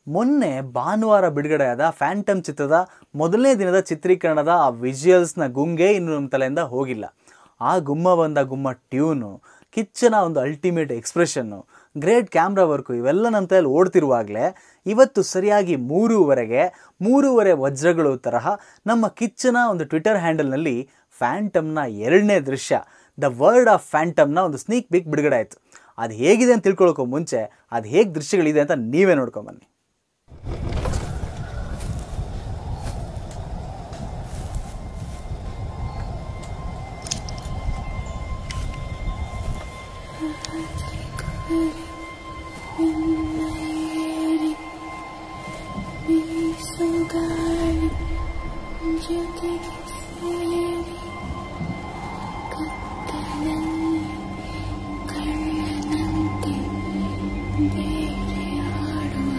ಮೊನ್ನೆ ಭಾನುವಾರ ಬಿಡುಗಡೆಯಾದ ಫ್ಯಾಂಟಮ್ ಚಿತ್ರದ ಮೊದಲನೇ ದಿನದ ಚಿತ್ರೀಕರಣದ ಆ ವಿಜುವಲ್ಸ್ನ ಗುಂಗೆ ಇನ್ನು ನಮ್ಮ ತಲೆಯಿಂದ ಹೋಗಿಲ್ಲ ಆ ಗುಮ್ಮ ಬಂದ ಗುಮ್ಮ ಟ್ಯೂನು ಕಿಚ್ಚನ ಒಂದು ultimate expression great camera work ಇವೆಲ್ಲ ನಮ್ಮ ತಲೆಯಲ್ಲಿ ಓಡ್ತಿರುವಾಗಲೇ ಇವತ್ತು ಸರಿಯಾಗಿ ಮೂರುವರೆಗೆ ಮೂರುವರೆ ವಜ್ರಗಳು ತರಹ ನಮ್ಮ ಕಿಚ್ಚನ ಒಂದು ಟ್ವಿಟರ್ ಹ್ಯಾಂಡಲ್ನಲ್ಲಿ ಫ್ಯಾಂಟಮ್ನ ಎರಡನೇ ದೃಶ್ಯ ದ ವರ್ಡ್ ಆಫ್ ಫ್ಯಾಂಟಮ್ನ ಒಂದು ಸ್ನೀಕ್ ಪಿಕ್ ಬಿಡುಗಡೆ ಆಯಿತು ಅದು ಹೇಗಿದೆ ಅಂತ ತಿಳ್ಕೊಳ್ಳೋಕ್ಕೂ ಮುಂಚೆ ಅದು ಹೇಗೆ ದೃಶ್ಯಗಳಿದೆ ಅಂತ ನೀವೇ ನೋಡ್ಕೊಂಬನ್ನಿ ಬೀಸುಗಾಳಿ ಜೊತೆಗೆ ಸೇರಿ ಕತ್ತಲಲ್ಲಿ ಕಳ್ಳನಂತೆ ಬೇರೆಯಾಡುವ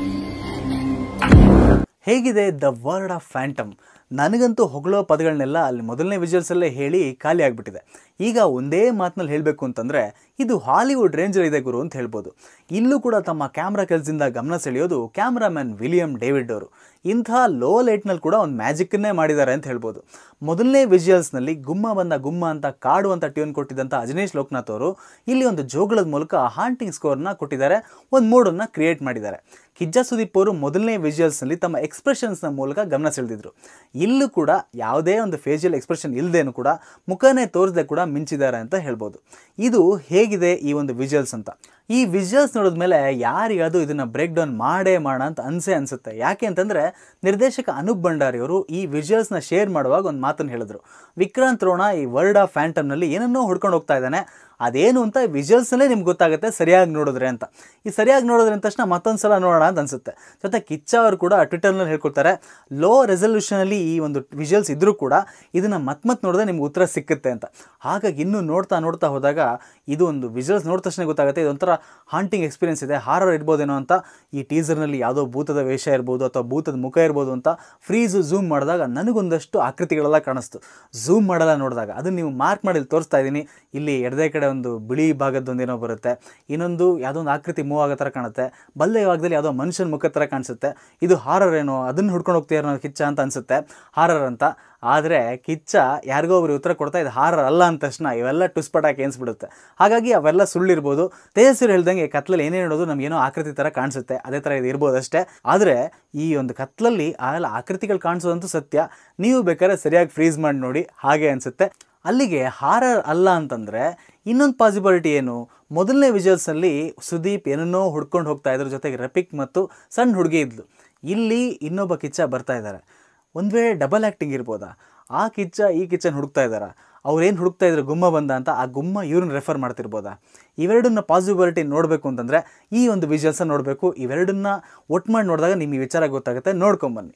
ಬಿಲ್ಲನಂತೆ ಹೇಗಿದೆ ದ ವರ್ಡ್ ಆಫ್ ಫ್ಯಾಂಟಮ್ ನನಗಂತೂ ಹೊಗಳೋ ಪದಗಳನ್ನೆಲ್ಲ ಅಲ್ಲಿ ಮೊದಲನೇ ವಿಜುವಲ್ಸಲ್ಲೇ ಹೇಳಿ ಖಾಲಿ ಆಗಿಬಿಟ್ಟಿದೆ ಈಗ ಒಂದೇ ಮಾತಿನಲ್ಲಿ ಹೇಳಬೇಕು ಅಂತಂದರೆ ಇದು ಹಾಲಿವುಡ್ ರೇಂಜರ್ ಇದೆ ಗುರು ಅಂತ ಹೇಳ್ಬೋದು ಇಲ್ಲೂ ಕೂಡ ತಮ್ಮ ಕ್ಯಾಮ್ರಾ ಕೆಲಸದಿಂದ ಗಮನ ಸೆಳೆಯೋದು ಕ್ಯಾಮ್ರಾಮನ್ ವಿಲಿಯಂ ಡೇವಿಡ್ ಅವರು ಇಂಥ ಲೋ ಲೈಟ್ನಲ್ಲಿ ಕೂಡ ಒಂದು ಮ್ಯಾಜಿಕ್ಕನ್ನೇ ಮಾಡಿದ್ದಾರೆ ಅಂತ ಹೇಳ್ಬೋದು ಮೊದಲನೇ ವಿಜುವಲ್ಸ್ನಲ್ಲಿ ಗುಮ್ಮ ಬಂದ ಗುಮ್ಮ ಅಂತ ಕಾಡು ಅಂತ ಟ್ಯೂನ್ ಕೊಟ್ಟಿದ್ದಂಥ ಅಜನೀಶ್ ಲೋಕನಾಥ್ ಅವರು ಇಲ್ಲಿ ಒಂದು ಜೋಗಳದ ಮೂಲಕ ಹಾಂಟಿಂಗ್ ಸ್ಕೋರ್ನ ಕೊಟ್ಟಿದ್ದಾರೆ ಒಂದು ಮೋಡನ್ನು ಕ್ರಿಯೇಟ್ ಮಾಡಿದ್ದಾರೆ ಕಿಜ್ಜ ಸುದೀಪ್ ಅವರು ಮೊದಲನೇ ವಿಜುವಲ್ಸ್ನಲ್ಲಿ ತಮ್ಮ ಎಕ್ಸ್ಪ್ರೆಷನ್ಸ್ನ ಮೂಲಕ ಗಮನ ಸೆಳೆದಿದ್ರು ಇಲ್ಲೂ ಕೂಡ ಯಾವುದೇ ಒಂದು ಫೇಶಿಯಲ್ ಎಕ್ಸ್ಪ್ರೆಷನ್ ಇಲ್ಲದೇನು ಕೂಡ ಮುಖನೇ ತೋರಿಸದೆ ಕೂಡ ಮಿಂಚಿದ್ದಾರೆ ಅಂತ ಹೇಳ್ಬೋದು ಇದು ಹೇಗಿದೆ ಈ ಒಂದು ವಿಜುವಲ್ಸ್ ಅಂತ ಈ ವಿಜುವಲ್ಸ್ ನೋಡಿದ್ಮೇಲೆ ಯಾರಿಗಾದ್ರೂ ಇದನ್ನು ಬ್ರೇಕ್ ಡೌನ್ ಮಾಡೇ ಮಾಡೋಣ ಅಂತ ಅನ್ಸೇ ಅನಿಸುತ್ತೆ ಯಾಕೆ ಅಂತಂದರೆ ನಿರ್ದೇಶಕ ಅನೂಪ್ ಭಂಡಾರಿ ಅವರು ಈ ವಿಜುವಲ್ಸ್ನ ಶೇರ್ ಮಾಡುವಾಗ ಒಂದು ಮಾತನ್ನು ಹೇಳಿದ್ರು ವಿಕ್ರಾಂತ್ ರೋಣ ಈ ವರ್ಡ್ ಆಫ್ ಫ್ಯಾಂಟಮ್ನಲ್ಲಿ ಏನನ್ನೋ ಹುಡ್ಕೊಂಡು ಹೋಗ್ತಾ ಇದ್ದಾನೆ ಅದೇನು ಅಂತ ವಿಜುವಲ್ಸ್ನಲ್ಲೇ ನಿಮ್ಗೆ ಗೊತ್ತಾಗುತ್ತೆ ಸರಿಯಾಗಿ ನೋಡಿದ್ರೆ ಅಂತ ಈ ಸರಿಯಾಗಿ ನೋಡಿದ್ರೆ ಅಂದ ತಕ್ಷಣ ಮತ್ತೊಂದು ಸಲ ನೋಡೋಣ ಅಂತ ಅನಿಸುತ್ತೆ ಜೊತೆ ಕಿಚ್ಚ ಅವರು ಕೂಡ ಟ್ವಿಟರ್ನಲ್ಲಿ ಹೇಳ್ಕೊಡ್ತಾರೆ ಲೋ ರೆಸಲ್ಯೂಷನಲ್ಲಿ ಈ ಒಂದು ವಿಜುವಲ್ಸ್ ಇದ್ದರೂ ಕೂಡ ಇದನ್ನು ಮತ್ತೆ ಮತ್ತೆ ನೋಡಿದ್ರೆ ನಿಮ್ಗೆ ಉತ್ತರ ಸಿಕ್ಕುತ್ತೆ ಅಂತ ಹಾಗಾಗಿ ಇನ್ನೂ ನೋಡ್ತಾ ನೋಡ್ತಾ ಹೋದಾಗ ಇದು ಒಂದು ವಿಜುವಲ್ಸ್ ನೋಡಿದ ತಕ್ಷಣ ಗೊತ್ತಾಗುತ್ತೆ ಇದೊಂಥರ ಹಾಂಟಿಂಗ್ ಎಕ್ಸ್ಪೀರಿಯನ್ಸ್ ಇದೆ ಹಾರರ್ ಇರ್ಬೋದೇನೋ ಅಂತ ಈ ಟೀಸರ್ನಲ್ಲಿ ಯಾವುದೋ ಭೂತದ ವೇಷ ಇರ್ಬೋದು ಅಥವಾ ಭೂತದ ಮುಖ ಇರ್ಬೋದು ಅಂತ ಫ್ರೀಸು ಝೂಮ್ ಮಾಡಿದಾಗ ನನಗೊಂದಷ್ಟು ಆಕೃತಿಗಳೆಲ್ಲ ಕಾಣಿಸ್ತು ಝೂಮ್ ಮಾಡಲ್ಲ ನೋಡಿದಾಗ ಅದನ್ನು ನೀವು ಮಾರ್ಕ್ ಮಾಡಿ ಇಲ್ಲಿ ತೋರಿಸ್ತಾ ಇದ್ದೀನಿ ಇಲ್ಲಿ ಎಡದೇ ಕಡೆ ಒಂದು ಬಿಳಿ ಭಾಗದ್ದೊಂದು ಏನೋ ಬರುತ್ತೆ ಇನ್ನೊಂದು ಯಾವುದೋ ಒಂದು ಆಕೃತಿ ಮೂವ್ ಆಗೋ ಥರ ಕಾಣುತ್ತೆ ಬಲ್ಲೆ ಭಾಗದಲ್ಲಿ ಯಾವುದೋ ಮನುಷ್ಯನ ಮುಖ ಥರ ಕಾಣಿಸುತ್ತೆ ಇದು ಹಾರರ್ ಏನೋ ಅದನ್ನು ಹುಡ್ಕೊಂಡು ಹೋಗ್ತೀಯಾರೋ ಕಿಚ್ಚ ಅಂತ ಅನಿಸುತ್ತೆ ಹಾರರ್ ಅಂತ ಆದರೆ ಕಿಚ್ಚ ಯಾರಿಗೋ ಒಬ್ರು ಉತ್ತರ ಕೊಡ್ತಾ ಇದು ಹಾರರ್ ಅಲ್ಲ ಅಂದ ತಕ್ಷಣ ಇವೆಲ್ಲ ಟುಸ್ಪಟಾಕಿ ಎನ್ಸ್ಬಿಡುತ್ತೆ ಹಾಗಾಗಿ ಅವೆಲ್ಲ ಸುಳ್ಳಿರ್ಬೋದು ತೇಜಸ್ವಿ ಹೇಳ್ದಂಗೆ ಕತ್ಲಲ್ಲಿ ಏನೇ ನೋಡೋದು ನಮಗೇನೋ ಆಕೃತಿ ಥರ ಕಾಣಿಸುತ್ತೆ ಅದೇ ಥರ ಇದು ಇರ್ಬೋದು ಅಷ್ಟೇ ಆದರೆ ಈ ಒಂದು ಕತ್ಲಲ್ಲಿ ಆ ಎಲ್ಲ ಆಕೃತಿಗಳು ಕಾಣಿಸೋದಂತೂ ಸತ್ಯ ನೀವು ಬೇಕಾದ್ರೆ ಸರಿಯಾಗಿ ಫ್ರೀಸ್ ಮಾಡಿ ನೋಡಿ ಹಾಗೆ ಅನಿಸುತ್ತೆ ಅಲ್ಲಿಗೆ ಹಾರರ್ ಅಲ್ಲ ಅಂತಂದರೆ ಇನ್ನೊಂದು ಪಾಸಿಬಿಲಿಟಿ ಏನು ಮೊದಲನೇ ವಿಜುವಲ್ಸಲ್ಲಿ ಸುದೀಪ್ ಏನನ್ನೋ ಹುಡ್ಕೊಂಡು ಹೋಗ್ತಾ ಇದ್ರ ಜೊತೆಗೆ ರಫಿಕ್ ಮತ್ತು ಸಣ್ಣ ಹುಡುಗಿ ಇದ್ಲು ಇಲ್ಲಿ ಇನ್ನೊಬ್ಬ ಕಿಚ್ಚ ಬರ್ತಾ ಇದ್ದಾರೆ ಒಂದು ವೇಳೆ ಡಬಲ್ ಆ್ಯಕ್ಟಿಂಗ್ ಇರ್ಬೋದಾ ಆ ಕಿಚ್ಚ ಈ ಕಿಚ್ಚನ ಹುಡುಕ್ತಾ ಇದ್ದಾರಾ ಅವ್ರೇನು ಹುಡುಕ್ತಾ ಇದ್ರು ಗುಮ್ಮ ಬಂದ ಅಂತ ಆ ಗುಮ್ಮ ಇವ್ರನ್ನ ರೆಫರ್ ಮಾಡ್ತಿರ್ಬೋದಾ ಇವೆರಡನ್ನ ಪಾಸಿಬಿಲಿಟಿ ನೋಡಬೇಕು ಅಂತಂದರೆ ಈ ಒಂದು ವಿಜುವಲ್ಸನ್ನು ನೋಡಬೇಕು ಇವೆರಡನ್ನ ಒಟ್ಟು ಮಾಡಿ ನೋಡಿದಾಗ ನಿಮಗೆ ಈ ವಿಚಾರ ಗೊತ್ತಾಗುತ್ತೆ ನೋಡ್ಕೊಂಬನ್ನಿ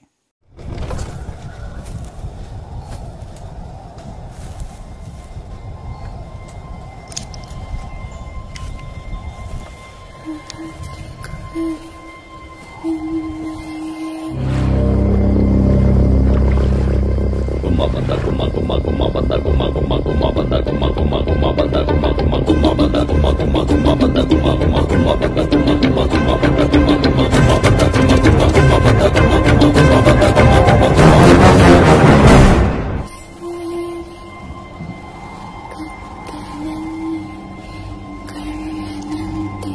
ಕತ್ತಲಲ್ಲಿ ಕಳ್ಳನಂತೆ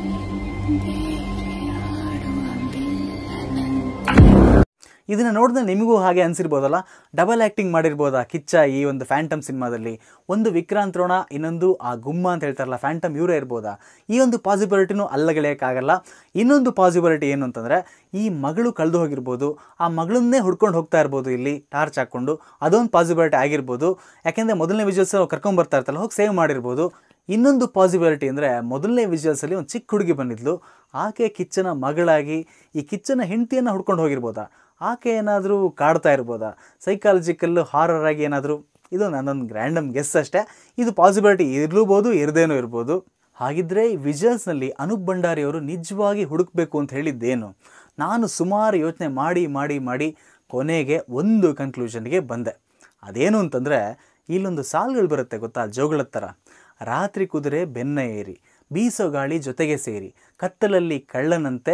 ಬೇರೆಯಾಡುವ ಬಿಲ್ಲನಂತೆ ಇದನ್ನು ನೋಡಿದ್ರೆ ನಿಮಗೂ ಹಾಗೆ ಅನಿಸಿರ್ಬೋದಲ್ಲ ಡಬಲ್ ಆ್ಯಕ್ಟಿಂಗ್ ಮಾಡಿರ್ಬೋದಾ ಕಿಚ್ಚ ಈ ಒಂದು ಫ್ಯಾಂಟಮ್ ಸಿನಿಮಾದಲ್ಲಿ ಒಂದು ವಿಕ್ರಾಂತ್ ರೋಣ ಇನ್ನೊಂದು ಆ ಗುಮ್ಮ ಅಂತ ಹೇಳ್ತಾರಲ್ಲ ಫ್ಯಾಂಟಮ್ ಇವರೇ ಇರ್ಬೋದಾ ಈ ಒಂದು ಪಾಸಿಬಿಲಿಟಿನೂ ಅಲ್ಲಗೆಳೆಯೋಕ್ಕಾಗಲ್ಲ ಇನ್ನೊಂದು ಪಾಸಿಬಿಲಿಟಿ ಏನು ಅಂತಂದರೆ ಈ ಮಗಳು ಕಳೆದು ಹೋಗಿರ್ಬೋದು ಆ ಮಗಳನ್ನೇ ಹುಡ್ಕೊಂಡು ಹೋಗ್ತಾ ಇರ್ಬೋದು ಇಲ್ಲಿ ಟಾರ್ಚ್ ಹಾಕ್ಕೊಂಡು ಅದೊಂದು ಪಾಸಿಬಿಲಿಟಿ ಆಗಿರ್ಬೋದು ಯಾಕೆಂದರೆ ಮೊದಲನೇ ವಿಜುವಲ್ಸ್ ಕರ್ಕೊಂಡು ಬರ್ತಾ ಇರ್ತಲ್ಲ ಹೋಗಿ ಸೇವ್ ಮಾಡಿರ್ಬೋದು ಇನ್ನೊಂದು ಪಾಸಿಬಿಲಿಟಿ ಅಂದರೆ ಮೊದಲನೇ ವಿಜುವಲ್ಸಲ್ಲಿ ಒಂದು ಚಿಕ್ಕ ಹುಡುಗಿ ಬಂದಿದ್ಲು ಆಕೆ ಕಿಚ್ಚನ ಮಗಳಾಗಿ ಈ ಕಿಚ್ಚನ ಹೆಂಡತಿಯನ್ನು ಹುಡ್ಕೊಂಡು ಹೋಗಿರ್ಬೋದಾ ಆಕೆ ಏನಾದರೂ ಕಾಡ್ತಾ ಇರ್ಬೋದಾ ಸೈಕಾಲಜಿಕಲ್ಲು ಹಾರರ್ ಆಗಿ ಏನಾದರೂ ಇದು ನನ್ನೊಂದು ರ್ಯಾಂಡಮ್ ಗೆಸ್ ಅಷ್ಟೇ ಇದು ಪಾಸಿಬಿಲಿಟಿ ಇರ್ಲೂಬೋದು ಇರದೇನೂ ಇರ್ಬೋದು ಹಾಗಿದ್ರೆ ಈ ವಿಜುವಲ್ಸ್ನಲ್ಲಿ ಅನೂಪ್ ಭಂಡಾರಿ ಅವರು ನಿಜವಾಗಿ ಹುಡುಕ್ಬೇಕು ಅಂತ ಹೇಳಿದ್ದೇನು ನಾನು ಸುಮಾರು ಯೋಚನೆ ಮಾಡಿ ಮಾಡಿ ಮಾಡಿ ಕೊನೆಗೆ ಒಂದು ಕನ್ಕ್ಲೂಷನ್ಗೆ ಬಂದೆ ಅದೇನು ಅಂತಂದರೆ ಇಲ್ಲೊಂದು ಸಾಲುಗಳು ಬರುತ್ತೆ ಗೊತ್ತಾ ಜೋಗಳದ ಥರ ರಾತ್ರಿ ಕುದುರೆ ಬೆನ್ನ ಏರಿ ಬೀಸೋ ಗಾಳಿ ಜೊತೆಗೆ ಸೇರಿ ಕತ್ತಲಲ್ಲಿ ಕಳ್ಳನಂತೆ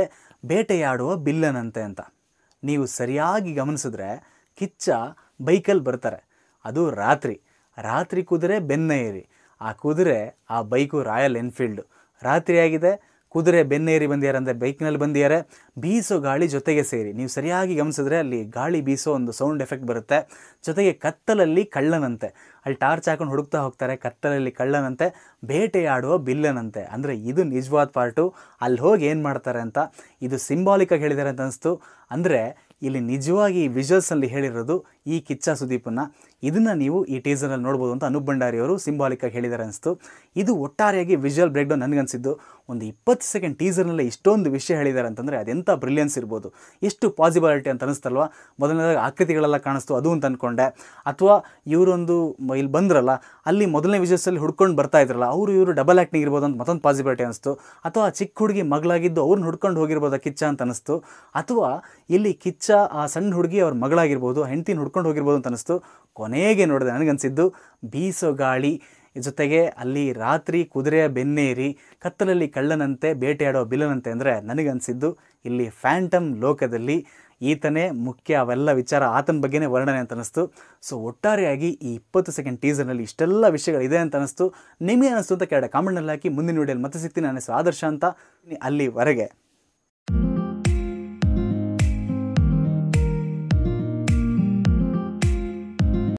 ಬೇಟೆಯಾಡುವ ಬಿಲ್ಲನಂತೆ ಅಂತ ನೀವು ಸರಿಯಾಗಿ ಗಮನಿಸಿದ್ರೆ ಕಿಚ್ಚ ಬೈಕಲ್ಲಿ ಬರ್ತಾರೆ ಅದು ರಾತ್ರಿ ರಾತ್ರಿ ಕುದುರೆ ಬೆನ್ನ ಏರಿ ಆ ಕುದುರೆ ಆ ಬೈಕು ರಾಯಲ್ ಎನ್ಫೀಲ್ಡು ರಾತ್ರಿ ಆಗಿದೆ ಕುದುರೆ ಬೆನ್ನೇರಿ ಬಂದಿದ್ದಾರೆ ಅಂದರೆ ಬೈಕ್ನಲ್ಲಿ ಬಂದಿದ್ದಾರೆ ಬೀಸೋ ಗಾಳಿ ಜೊತೆಗೆ ಸೇರಿ ನೀವು ಸರಿಯಾಗಿ ಗಮನಿಸಿದ್ರೆ ಅಲ್ಲಿ ಗಾಳಿ ಬೀಸೋ ಒಂದು ಸೌಂಡ್ ಎಫೆಕ್ಟ್ ಬರುತ್ತೆ ಜೊತೆಗೆ ಕತ್ತಲಲ್ಲಿ ಕಳ್ಳನಂತೆ ಅಲ್ಲಿ ಟಾರ್ಚ್ ಹಾಕೊಂಡು ಹುಡುಕ್ತಾ ಹೋಗ್ತಾರೆ ಕತ್ತಲಲ್ಲಿ ಕಳ್ಳನಂತೆ ಬೇಟೆಯಾಡುವ ಬಿಲ್ಲನಂತೆ ಅಂದರೆ ಇದು ನಿಜವಾದ ಪಾರ್ಟು ಅಲ್ಲಿ ಹೋಗಿ ಏನು ಮಾಡ್ತಾರೆ ಅಂತ ಇದು ಸಿಂಬಾಲಿಕಾಗಿ ಹೇಳಿದ್ದಾರೆ ಅಂತ ಅನಿಸ್ತು ಅಂದರೆ ಇಲ್ಲಿ ನಿಜವಾಗಿ ಈ ವಿಜುವಲ್ಸಲ್ಲಿ ಹೇಳಿರೋದು ಈ ಕಿಚ್ಚ ಸುದೀಪನ್ನ ಇದನ್ನು ನೀವು ಈ ಟೀಸರಲ್ಲಿ ನೋಡ್ಬೋದು ಅಂತ ಅನೂಪ್ ಭಂಡಾರಿ ಅವರು ಸಿಂಬಾಲಿಕಾಗಿ ಹೇಳಿದ್ದಾರೆ ಅನಿಸ್ತು ಇದು ಒಟ್ಟಾರೆಯಾಗಿ ವಿಜುವಲ್ ಬ್ರೇಕ್ಡೌನ್ ನನಗನ್ಸಿದ್ದು ಒಂದು ಇಪ್ಪತ್ತು ಸೆಕೆಂಡ್ ಟೀಸರ್ನಲ್ಲೇ ಇಷ್ಟೊಂದು ವಿಷಯ ಹೇಳಿದ್ದಾರೆ ಅಂತಂದರೆ ಅದೆಂಥ ಬ್ರಿಲಿಯನ್ಸ್ ಇರ್ಬೋದು ಎಷ್ಟು ಪಾಸಿಬಿಲಿಟಿ ಅಂತ ಅನಿಸ್ತಲ್ವಾ ಮೊದಲನೇದಾಗಿ ಆಕೃತಿಗಳೆಲ್ಲ ಕಾಣಿಸ್ತು ಅದು ಅಂತ ಅಂದ್ಕೊಂಡೆ ಅಥವಾ ಇವರೊಂದು ಮ- ಇಲ್ಲಿ ಬಂದ್ರಲ್ಲ ಅಲ್ಲಿ ಮೊದಲನೇ ವಿಜಯಸಲ್ಲಿ ಹುಡ್ಕೊಂಡು ಬರ್ತಾ ಇದ್ರಲ್ಲ ಅವರು ಇವರು ಡಬಲ್ ಆ್ಯಕ್ಟಿಂಗ್ ಇರ್ಬೋದು ಅಂತ ಮತ್ತೊಂದು ಪಾಸಿಬಿಲಿಟಿ ಅನಿಸ್ತು ಅಥವಾ ಆ ಚಿಕ್ಕ ಹುಡುಗಿ ಮಗಳಾಗಿದ್ದು ಅವ್ರನ್ನ ಹುಡ್ಕೊಂಡು ಹೋಗಿರ್ಬೋದಾ ಕಿಚ್ಚ ಅಂತ ಅನಿಸ್ತು ಅಥವಾ ಇಲ್ಲಿ ಕಿಚ್ಚ ಆ ಸಣ್ಣ ಹುಡುಗಿ ಅವ್ರ ಮಗಳಾಗಿರ್ಬೋದು ಹೆಂಡ್ತಿನ ಹುಡ್ಕೊಂಡು ಹೋಗಿರ್ಬೋದು ಅಂತ ಅನಿಸ್ತು ಕೊನೆಗೆ ನೋಡಿದೆ ನನಗನ್ಸಿದ್ದು ಬೀಸೋ ಗಾಳಿ ಜೊತೆಗೆ ಅಲ್ಲಿ ರಾತ್ರಿ ಕುದುರೆಯ ಬೆನ್ನೇರಿ ಕತ್ತಲಲ್ಲಿ ಕಳ್ಳನಂತೆ ಬೇಟೆಯಾಡೋ ಬಿಲ್ಲನಂತೆ ಅಂದರೆ ನನಗನ್ಸಿದ್ದು ಇಲ್ಲಿ ಫ್ಯಾಂಟಮ್ ಲೋಕದಲ್ಲಿ ಈತನೇ ಮುಖ್ಯ ಅವೆಲ್ಲ ವಿಚಾರ ಆತನ ಬಗ್ಗೆನೇ ವರ್ಣನೆ ಅಂತ ಅನಿಸ್ತು ಸೊ ಒಟ್ಟಾರೆಯಾಗಿ ಈ ಇಪ್ಪತ್ತು ಸೆಕೆಂಡ್ ಟೀಸರ್ನಲ್ಲಿ ಇಷ್ಟೆಲ್ಲ ವಿಷಯಗಳಿದೆ ಅಂತ ಅನಿಸ್ತು ನಿಮಗೆ ಅನಿಸ್ತು ಅಂತ ಕೆಳಗಡೆ ಕಾಮೆಂಟ್ನಲ್ಲಿ ಹಾಕಿ ಮುಂದಿನ ವಿಡಿಯೋಲಿ ಮತ್ತೆ ಸಿಗ್ತೀನಿ ನನ್ನ ಹೆಸರು ಆದರ್ಶ ಅಂತ ಅಲ್ಲಿವರೆಗೆ